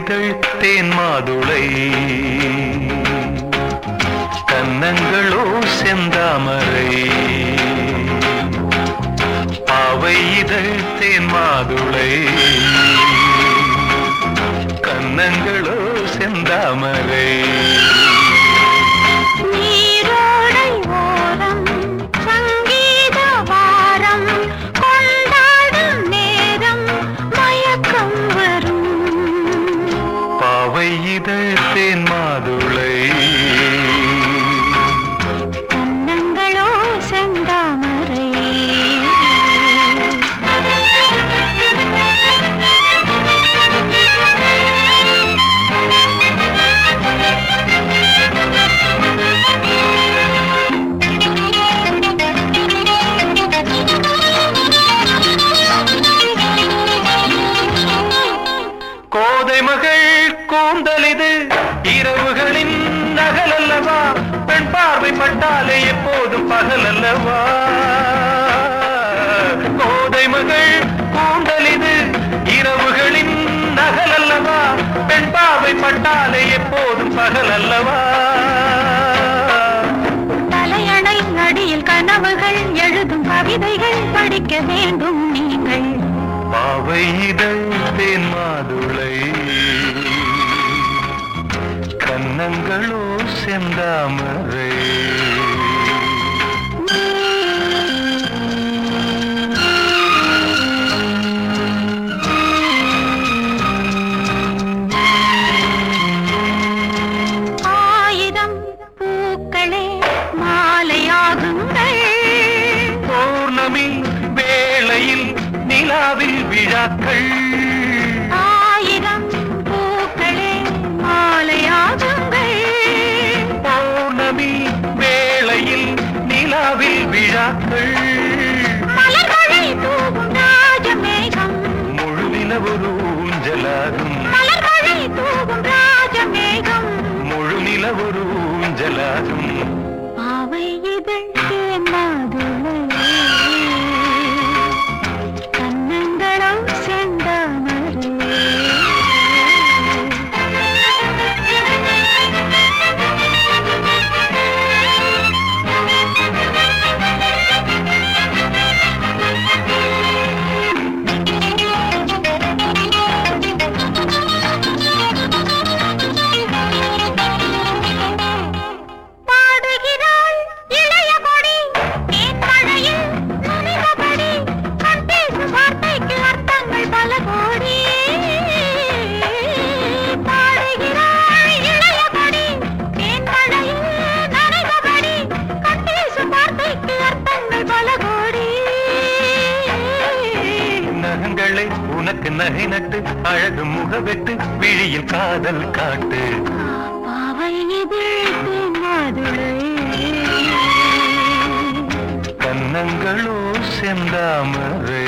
இதழ் தேன் மாதுளை கன்னங்களோ செந்தாமரை பாவை இதழ் தேன் மாதுளை கன்னங்களோ செந்தாமரை நீரோடை ஓரம் சங்கீத வாரம் கொண்டாடும் நேரம் மயக்கம் வரும் பாவை இதழ் தேன் மாதுளை கன்னங்களோ செந்தாமரை கோதை மகள் கூந்தலிது இரவுகளின் நகல் அல்லவா பெண் பார்வை பட்டாலே எப்போதும் பகல் அல்லவா கோதை மகள் கூந்தலிது இரவுகளின் நகல் அல்லவா பெண் பார்வை பட்டாலே எப்போதும் பகல் அல்லவா தலையணை அடியில் கனவுகள் எழுதும் கவிதைகள் படிக்க வேண்டும் நீங்கள் பாவை இதழ் தேன் மாதுளை கன்னங்களோ செந்தாமரை ஆயிரம் பூக்களே மாலையாகுங்கள் பௌர்ணமி வேளையில் நிலாவில் விழாக்கள் ஆயிரம் பூக்களே மாலையாகுங்கள் பௌர்ணமி வேளையில் நிலாவில் விழாக்கள் மலர்களை தூவும் ராஜமேகம் முழு நிலவொரு ஊஞ்சலாகும் மலர்களை தூவும் ராஜமேகம் முழு நிலவொரு ஊஞ்சலாகும் பாவை இதழ் தேமாதுளை கன்னங்களும் செந்தாமரை பாடுகிறாள் இளைய கொடி தேன்மழையில் நனைந்தபடி கண் பேசும் வார்த்தைக்கு அர்த்தங்கள் பல கோடி பாடுகிறாள் இளைய கொடி தேன்மழையில் நனைந்தபடி கண் பேசும் வார்த்தைக்கு அர்த்தங்கள் பல கோடி நகங்களை உனக்கு நகை நட்டு அழகு முகவெட்டு விழியில் காதல் காட்டு பாவை இதழ் தேன்மாதுளை கன்னங்களோ செந்தாமரை